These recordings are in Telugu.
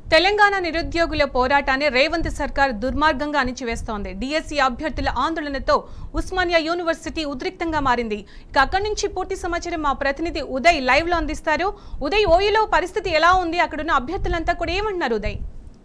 తెలంగాణ నిరుద్యోగుల పోరాటాన్ని రేవంత్ సర్కార్ దుర్మార్గంగా అణిచివేస్తోంది డిఎస్సీ అభ్యర్థుల ఆందోళనతో ఉస్మానియా యూనివర్సిటీ ఉద్రిక్తంగా మారింది ఇక అక్కడి నుంచి పూర్తి సమాచారం మా ప్రతినిధి ఉదయ్ లైవ్ లో అందిస్తారు ఉదయ్ ఓయూలో పరిస్థితి ఎలా ఉంది అక్కడున్న అభ్యర్థులంతా కూడా ఏమంటున్నారు ఉదయ్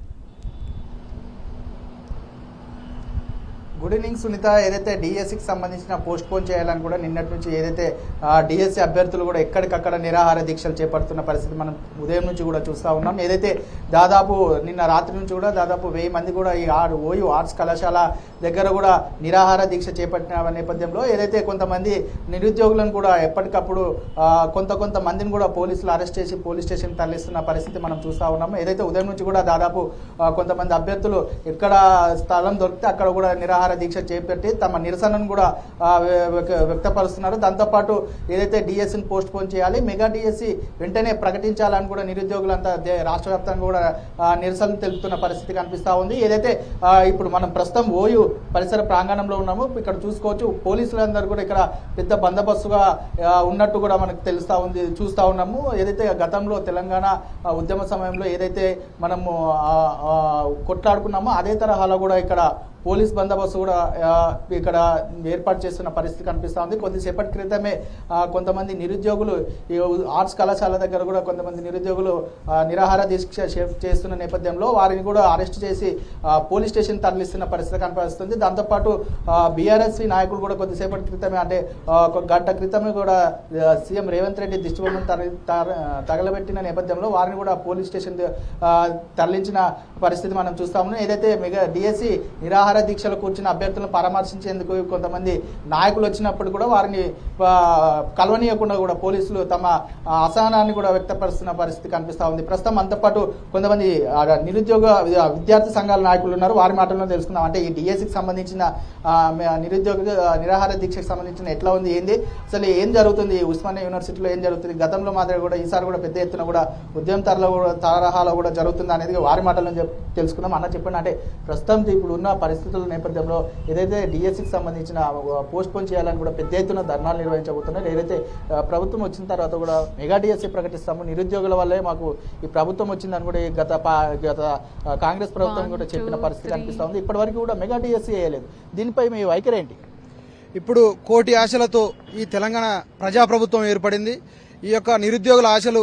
గుడ్ ఈవినింగ్ సునీత ఏదైతే డిఎస్సికి సంబంధించిన పోస్ట్ పోన్ చేయాలని కూడా నిన్నటి నుంచి ఏదైతే డిఎస్సి అభ్యర్థులు కూడా ఎక్కడికక్కడ నిరాహార దీక్షలు చేపడుతున్న పరిస్థితి మనం ఉదయం నుంచి కూడా చూస్తూ ఉన్నాం ఏదైతే దాదాపు నిన్న రాత్రి నుంచి కూడా దాదాపు వెయ్యి మంది కూడా ఈ ఆరు ఓయూ ఆర్ట్స్ కళాశాల దగ్గర కూడా నిరాహార దీక్ష చేపట్టిన నేపథ్యంలో ఏదైతే కొంతమంది నిరుద్యోగులను కూడా ఎప్పటికప్పుడు ఆ, కొంత కొంత మందిని కూడా పోలీసులు అరెస్ట్ చేసి పోలీస్ స్టేషన్ తరలిస్తున్న పరిస్థితి మనం చూస్తూ ఉన్నాము ఏదైతే ఉదయం నుంచి కూడా దాదాపు ఆ, కొంతమంది అభ్యర్థులు ఎక్కడ స్థలం దొరికితే అక్కడ కూడా నిరాహార దీక్ష చేపట్టి తమ నిరసనను కూడా ఆ, వ్య- వ్య- వ్యక్తపరుస్తున్నారు దాంతోపాటు ఏదైతే డిఎస్సిని పోస్ట్ పోన్ చేయాలి మెగా డిఎస్సి వెంటనే ప్రకటించాలని కూడా నిరుద్యోగులంతా దే- రాష్ట్ర వ్యాప్తంగా కూడా ఆ, నిరసనలు తెలుపుతున్న పరిస్థితి కనిపిస్తూ ఉంది ఏదైతే ఆ, ఇప్పుడు మనం ప్రస్తుతం ఓయూ పరిసర ప్రాంగణంలో ఉన్నాము ఇక్కడ చూసుకోవచ్చు పోలీసులందరూ కూడా ఇక్కడ పెద్ద బందోబస్తుగా ఆ, ఉన్నట్టు కూడా మనకు తెలుస్తా ఉంది చూస్తూ ఉన్నాము ఏదైతే గతంలో తెలంగాణ ఆ, ఉద్యమ సమయంలో ఏదైతే మనము ఆ, ఆ, కొట్లాడుకున్నామో అదే తరహాలో కూడా ఇక్కడ పోలీస్ బందోబస్తు కూడా ఆ, ఇక్కడ ఏర్పాటు చేస్తున్న పరిస్థితి కనిపిస్తూ ఉంది కొద్దిసేపటి క్రితమే ఆ, కొంతమంది నిరుద్యోగులు ఈ ఆర్ట్స్ కళాశాల దగ్గర కూడా కొంతమంది నిరుద్యోగులు ఆ, నిరాహార దీక్ష చే- చేస్తున్న నేపథ్యంలో వారిని కూడా అరెస్ట్ చేసి ఆ, పోలీస్ స్టేషన్ తరలిస్తున్న పరిస్థితి కనిపిస్తుంది దాంతోపాటు బీఆర్ఎస్వి నాయకులు కూడా కొద్దిసేపటి క్రితమే అంటే ఆ, ఒక గంట క్రితమే కూడా ఆ, సీఎం రేవంత్ రెడ్డి దిష్టిబొమ్మను తర- తర- తగలబెట్టిన నేపథ్యంలో వారిని కూడా పోలీస్ స్టేషన్ ఆ, తరలించిన పరిస్థితి మనం చూస్తా ఉన్నాం ఏదైతే మెగా డిఎస్సి నిరాహార దీక్షలు కూర్చున్న అభ్యర్థులను పరామర్శించేందుకు కొంతమంది నాయకులు వచ్చినప్పుడు కూడా వారిని ఆ, కలవనీయకుండా కూడా పోలీసులు తమ ఆ, అసహనాన్ని కూడా వ్యక్తపరుస్తున్న పరిస్థితి కనిపిస్తా ఉంది ప్రస్తుతం అంతో పాటు కొంతమంది ఆ, నిరుద్యోగ వి- విద్యార్థి సంఘాల నాయకులు ఉన్నారు వారి మాటల్లో తెలుసుకుందాం అంటే ఈ డిఎస్సికి సంబంధించిన ఆ, మ- నిరుద్యోగ ఆ, నిరాహార దీక్షకు సంబంధించిన ఎట్లా ఉంది ఏంది అసలు ఏం జరుగుతుంది ఉస్మానియా యూనివర్సిటీలో ఏం జరుగుతుంది గతంలో మాదిరి కూడా ఈసారి కూడా పెద్ద ఎత్తున కూడా ఉద్యమ తరలో కూడా తరహాలో కూడా జరుగుతుంది అనేది వారి మాటల్లో చెప్- తెలుసుకుందాం అన్న చెప్పండి అంటే ప్రస్తుతం ఇప్పుడు ఉన్న పరిస్థితుల నేపథ్యంలో ఏదైతే డిఎస్సికి సంబంధించిన పోస్ట్ పోన్ చేయాలని కూడా పెద్ద ఎత్తున ధర్నాలు నిర్వహించబోతున్నారు ఏదైతే ఆ, ప్రభుత్వం వచ్చిన తర్వాత కూడా మెగా డిఎస్సి ప్రకటిస్తాము నిరుద్యోగుల వల్లే మాకు ఈ ప్రభుత్వం వచ్చిందని కూడా ఈ గత పా- గత ఆ, కాంగ్రెస్ ప్రభుత్వం కూడా One, చెప్పిన two, పరిస్థితి three. కనిపిస్తా ఉంది ఇప్పటివరకు కూడా మెగా డిఎస్సి వేయలేదు దీనిపై మీ వైఖరి ఏంటి ఇప్పుడు కోటి ఆశలతో ఈ తెలంగాణ ప్రజాప్రభుత్వం ఏర్పడింది ఈ యొక్క నిరుద్యోగుల ఆశలు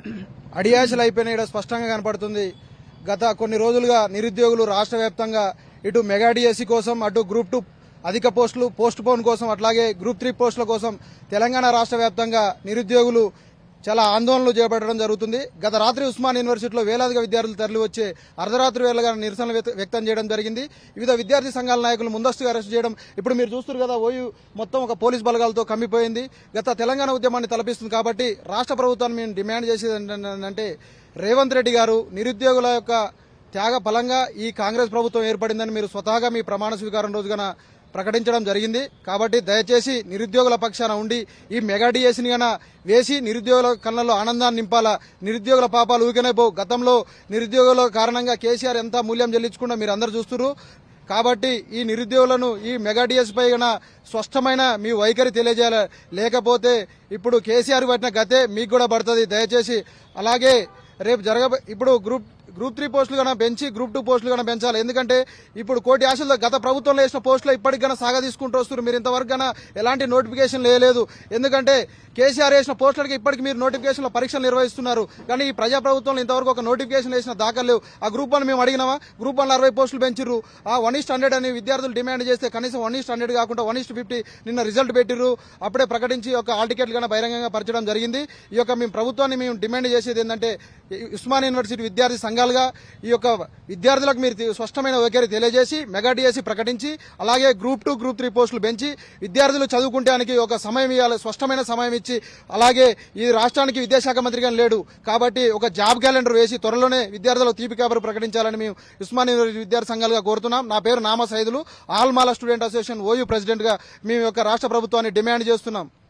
అడి ఆశలు అయిపోయినాయి ఇక్కడ స్పష్టంగా కనపడుతుంది గత కొన్ని రోజులుగా నిరుద్యోగులు రాష్ట్ర వ్యాప్తంగా ఇటు మెగా డిఎస్సి కోసం అటు గ్రూప్ టూ అధిక పోస్టులు పోస్ట్ పోన్ కోసం అట్లాగే గ్రూప్ త్రీ పోస్టుల కోసం తెలంగాణ రాష్ట్ర వ్యాప్తంగా నిరుద్యోగులు చాలా ఆందోళనలు చేపట్టడం జరుగుతుంది గత రాత్రి ఉస్మాన్ యూనివర్సిటీలో వేలాదిగా విద్యార్థులు తరలి వచ్చి అర్ధరాత్రి వేళగా నిరసనలు వ్యక్త- వ్యక్తం చేయడం జరిగింది వివిధ విద్యార్థి సంఘాల నాయకులు ముందస్తుగా అరెస్ట్ చేయడం ఇప్పుడు మీరు చూస్తున్నారు కదా ఓయూ మొత్తం ఒక పోలీస్ బలగాలతో కమ్మిపోయింది గత తెలంగాణ ఉద్యమాన్ని తలపిస్తుంది కాబట్టి రాష్ట్ర ప్రభుత్వాన్ని మేము డిమాండ్ చేసేది ఏంటంటే రేవంత్ రెడ్డి గారు నిరుద్యోగుల యొక్క త్యాగ ఫలంగా ఈ కాంగ్రెస్ ప్రభుత్వం ఏర్పడిందని మీరు స్వతహాగా మీ ప్రమాణ స్వీకారం రోజున ప్రకటించడం జరిగింది కాబట్టి దయచేసి నిరుద్యోగుల పక్షాన ఉండి ఈ మెగా డిఎస్ని గన వేసి నిరుద్యోగుల కళ్ళల్లో ఆనందాన్ని నింపాలా నిరుద్యోగుల పాపాలు ఊరికనే పోవు గతంలో నిరుద్యోగుల కారణంగా కేసీఆర్ ఎంత మూల్యం చెల్లించుకున్నా మీరు అందరు చూస్తున్నారు కాబట్టి ఈ నిరుద్యోగులను ఈ మెగా డిఎస్ పై గన స్పష్టమైన మీ వైఖరి తెలియజేయాలి లేకపోతే ఇప్పుడు కేసీఆర్ పట్టిన గతే మీకు కూడా పడుతుంది దయచేసి అలాగే రేపు జరగ ఇప్పుడు గ్రూప్ గ్రూప్ త్రీ పోస్టులు కన్నా పెంచి గ్రూప్ టూ పోస్టులు కన్నా పెంచాలి ఎందుకంటే ఇప్పుడు కోటి ఆశలతో గత ప్రభుత్వంలో వేసిన పోస్టులు ఇప్పటికి కన్నా సాగా తీసుకుంటూ వస్తున్నారు మీరు ఇంతవరకు కన్నా ఎలాంటి నోటిఫికేషన్ లేదు ఎందుకంటే కేసీఆర్ వేసిన పోస్టులకి ఇప్పటికి మీరు నోటిఫికేషన్లో పరీక్షలు నిర్వహిస్తున్నారు కానీ ఈ ప్రజా ప్రభుత్వంలో ఇంతవరకు ఒక నోటిఫికేషన్ వేసిన దాఖలు లేవు ఆ గ్రూప్ వన్ మేము అడిగినామా గ్రూప్ వన్ అరవై పోస్టులు పెంచిర్రు ఆ వన్ ఈస్ట్ హండ్రెడ్ అని విద్యార్థులు డిమాండ్ చేస్తే కనీసం వన్ ఈస్ట్ హండ్రెడ్ కాకుండా వన్ ఈస్ట్ ఫిఫ్టీ నిన్న రిజల్ట్ పెట్టిర్రు అప్పుడే ప్రకటించి ఒక ఆల్ టికెట్లు కన్నా బహిరంగంగా పరచడం జరిగింది ఈ యొక్క మేము ప్రభుత్వాన్ని మేము డిమాండ్ చేసేది ఏంటంటే ఈ ఉస్మాన్ యూనివర్సిటీ విద్యార్థి సంఘాలుగా ఈ యొక్క విద్యార్థులకు మీరు తి- స్పష్టమైన వైఖరి తెలియజేసి మెగా డిఎస్సి ప్రకటించి అలాగే గ్రూప్ టూ గ్రూప్ త్రీ పోస్టులు పెంచి విద్యార్థులు చదువుకుంటానికి ఒక సమయం ఇవ్వాలి స్పష్టమైన సమయం ఇచ్చి అలాగే ఈ రాష్ట్రానికి విద్యాశాఖ మంత్రిగా లేడు కాబట్టి ఒక జాబ్ క్యాలెండర్ వేసి త్వరలోనే విద్యార్థులకు తీపి కబరు ప్రకటించాలని మేము ఉస్మాన్ యూనివర్సిటీ విద్యార్థి సంఘాలుగా కోరుతున్నాం నా పేరు Nama Saidulu all Mala student association OU president గా మేము యొక్క రాష్ట్ర ప్రభుత్వాన్ని డిమాండ్ చేస్తున్నాం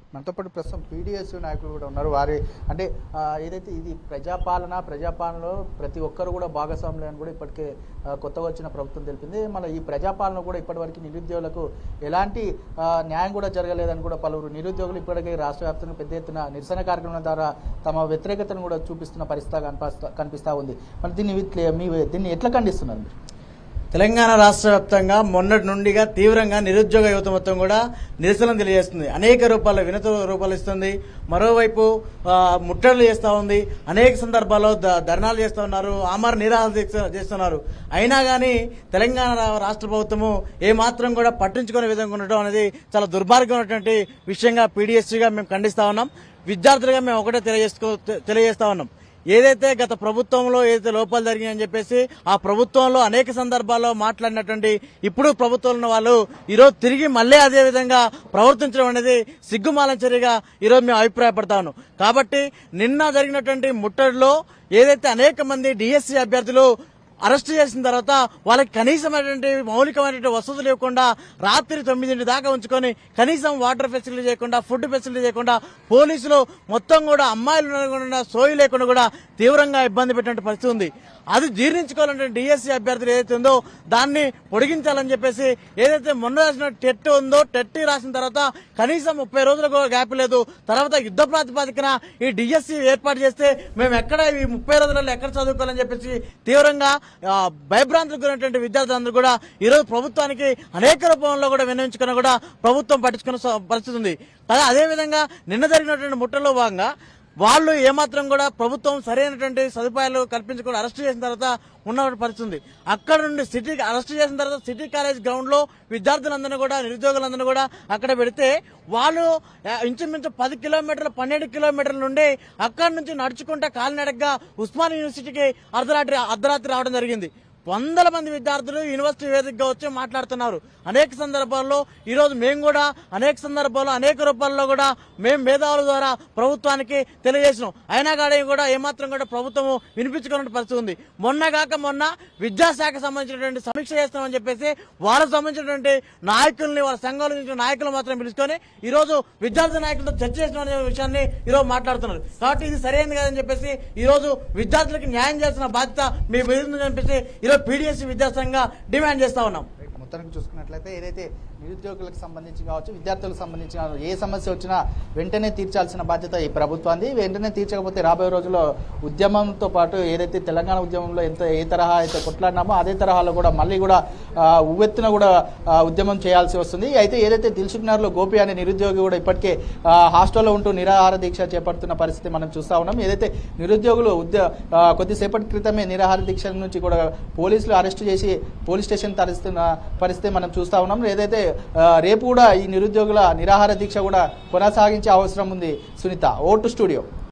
మనతో పాటు ప్రస్తుతం పీడిఎస్ నాయకులు కూడా ఉన్నారు వారి అంటే ఆ, ఏదైతే ఇది ప్రజాపాలన ప్రజాపాలనలో ప్రతి ఒక్కరు కూడా భాగస్వాములు అని కూడా ఇప్పటికే ఆ, కొత్తగా వచ్చిన ప్రభుత్వం తెలిపింది మన ఈ ప్రజాపాలన కూడా ఇప్పటివరకు నిరుద్యోగులకు ఎలాంటి ఆ, న్యాయం కూడా జరగలేదని కూడా పలువురు నిరుద్యోగులు ఇప్పటికే రాష్ట్ర వ్యాప్తంగా పెద్ద ఎత్తున నిరసన కార్యక్రమం ద్వారా తమ వ్యతిరేకతను కూడా చూపిస్తున్న పరిస్థితి కనిపిస్తా కనిపిస్తా ఉంది మరి దీన్ని వీటి- మీ దీన్ని ఎట్లా ఖండిస్తున్నారు మీరు తెలంగాణ రాష్ట్ర వ్యాప్తంగా మొన్నటి నుండిగా తీవ్రంగా నిరుద్యోగ యువత మొత్తం కూడా నిరసన తెలియజేస్తుంది అనేక రూపాల వినత రూపాలు ఇస్తుంది మరోవైపు ఆ, ముట్టడులు చేస్తూ ఉంది అనేక సందర్భాల్లో ద- ధర్నాలు చేస్తూ ఉన్నారు ఆమర నిరాహార దీక్ష చేస్తున్నారు అయినా కానీ తెలంగాణ రా- రాష్ట్ర ప్రభుత్వము ఏమాత్రం కూడా పట్టించుకునే విధంగా ఉండడం అనేది చాలా దుర్మార్గమైనటువంటి విషయంగా పీడిఎస్సీగా మేము ఖండిస్తా ఉన్నాం విద్యార్థులుగా మేము ఒకటే తెలియజేసుకో తెలియజేస్తా ఉన్నాం ఏదైతే గత ప్రభుత్వంలో ఏదైతే లోపాలు జరిగాయని చెప్పేసి ఆ ప్రభుత్వంలో అనేక సందర్భాల్లో మాట్లాడినటువంటి ఇప్పుడు ప్రభుత్వంలో ఉన్న వాళ్ళు ఈరోజు తిరిగి మళ్ళీ అదే విధంగా ప్రవర్తించడం అనేది సిగ్గుమాల చర్యగా ఈరోజు మేము అభిప్రాయపడతా ఉన్నాం కాబట్టి నిన్న జరిగినటువంటి ముట్టడిలో ఏదైతే అనేక మంది డిఎస్సి అభ్యర్థులు అరెస్ట్ చేసిన తర్వాత వాళ్ళకి కనీసమైనటువంటి మౌలికమైనటువంటి వసతులు ఇవ్వకుండా రాత్రి తొమ్మిదింటి దాకా ఉంచుకొని కనీసం వాటర్ ఫెసిలిటీ చేయకుండా ఫుడ్ ఫెసిలిటీ చేయకుండా పోలీసులు మొత్తం కూడా అమ్మాయిలు ఉండకుండా సోయి లేకుండా కూడా తీవ్రంగా ఇబ్బంది పెట్టిన పరిస్థితి ఉంది అది జీర్ణించుకోవాలంటే డిఎస్సీ అభ్యర్థులు ఏదైతే ఉందో దాన్ని పొడిగించాలని చెప్పేసి ఏదైతే మొన్న రాసిన టెట్ ఉందో టెట్ రాసిన తర్వాత కనీసం ముప్పై రోజులకు గ్యాప్ లేదు తర్వాత యుద్ధ ప్రాతిపదికన ఈ డిఎస్సి ఏర్పాటు చేస్తే మేము ఎక్కడ ఈ ముప్పై రోజులలో ఎక్కడ చదువుకోవాలని చెప్పేసి తీవ్రంగా ఆ, భయభ్రాంతులకు గురైనటువంటి విద్యార్థులందరూ కూడా ఈరోజు ప్రభుత్వానికి అనేక రూపంలో కూడా వినియోగించుకున్నా కూడా ప్రభుత్వం పట్టించుకున్న స- పరిస్థితి ఉంది అదే అదేవిధంగా నిన్న జరిగినటువంటి ముట్టలో భాగంగా వాళ్ళు ఏమాత్రం కూడా ప్రభుత్వం సరైనటువంటి సదుపాయాలు కల్పించకుండా అరెస్ట్ చేసిన తర్వాత ఉన్న పరిస్థితి ఉంది అక్కడ నుండి సిటీ అరెస్ట్ చేసిన తర్వాత సిటీ కాలేజ్ గ్రౌండ్ లో విద్యార్థులందరినీ కూడా నిరుద్యోగులందరినీ కూడా అక్కడ పెడితే వాళ్ళు ఆ, ఇంచుమించు పది కిలోమీటర్లు పన్నెండు కిలోమీటర్ల నుండి అక్కడ నుంచి నడుచుకుంటే కాలినడకగా ఉస్మాన్ యూనివర్సిటీకి అర్ధరాత్రి అర్ధరాత్రి రావడం జరిగింది వందల మంది విద్యార్థులు యూనివర్సిటీ వేదికగా వచ్చి మాట్లాడుతున్నారు అనేక సందర్భాల్లో ఈ రోజు మేము కూడా అనేక సందర్భాల్లో అనేక రూపాల్లో కూడా మేము మేధావుల ద్వారా ప్రభుత్వానికి తెలియజేసినాం అయినా కానీ కూడా ఏమాత్రం కూడా ప్రభుత్వము వినిపించుకున్న పరిస్థితి ఉంది మొన్న కాక మొన్న విద్యాశాఖ సంబంధించినటువంటి సమీక్ష చేస్తామని చెప్పేసి వాళ్ళకు సంబంధించినటువంటి నాయకుల్ని వాళ్ళ సంఘాల నుంచి నాయకులు మాత్రం పిలుచుకొని ఈ రోజు విద్యార్థి నాయకులతో చర్చ చేసిన అనే విషయాన్ని ఈ రోజు మాట్లాడుతున్నారు కాబట్టి ఇది సరైనది కాదని చెప్పేసి ఈ రోజు విద్యార్థులకు న్యాయం చేసిన బాధ్యత మీ మీద ఉందని చెప్పేసి ఈరోజు పీడిఎస్సీ విద్యాసంఘంగా డిమాండ్ చేస్తా ఉన్నాం మొత్తానికి చూసుకున్నట్లయితే ఏదైతే నిరుద్యోగులకు సంబంధించి కావచ్చు విద్యార్థులకు సంబంధించి కావచ్చు, ఏ సమస్య వచ్చినా వెంటనే తీర్చాల్సిన బాధ్యత ఈ ప్రభుత్వాన్ని వెంటనే తీర్చకపోతే రాబోయే రోజుల్లో ఉద్యమంతో పాటు ఏదైతే తెలంగాణ ఉద్యమంలో ఎంత ఏ తరహా అయితే కొట్లాడినామో అదే తరహాలో కూడా మళ్ళీ కూడా ఆ, ఉవ్వెత్తున కూడా ఆ, ఉద్యమం చేయాల్సి వస్తుంది అయితే ఏదైతే దిల్సుఖ్నగర్లో గోపి అనే నిరుద్యోగి కూడా ఇప్పటికే ఆ, హాస్టల్లో ఉంటూ నిరాహార దీక్ష చేపడుతున్న పరిస్థితి మనం చూస్తా ఉన్నాం ఏదైతే నిరుద్యోగులు ఉద్య ఆ, కొద్దిసేపటి క్రితమే నిరాహార దీక్ష నుంచి కూడా పోలీసులు అరెస్ట్ చేసి పోలీస్ స్టేషన్ తరలిస్తున్న పరిస్థితి మనం చూస్తా ఉన్నాం ఏదైతే ఆ, రేపు కూడా ఈ నిరుద్యోగుల నిరాహార దీక్ష కూడా కొనసాగించే అవసరం ఉంది సునీత ఓటు స్టూడియో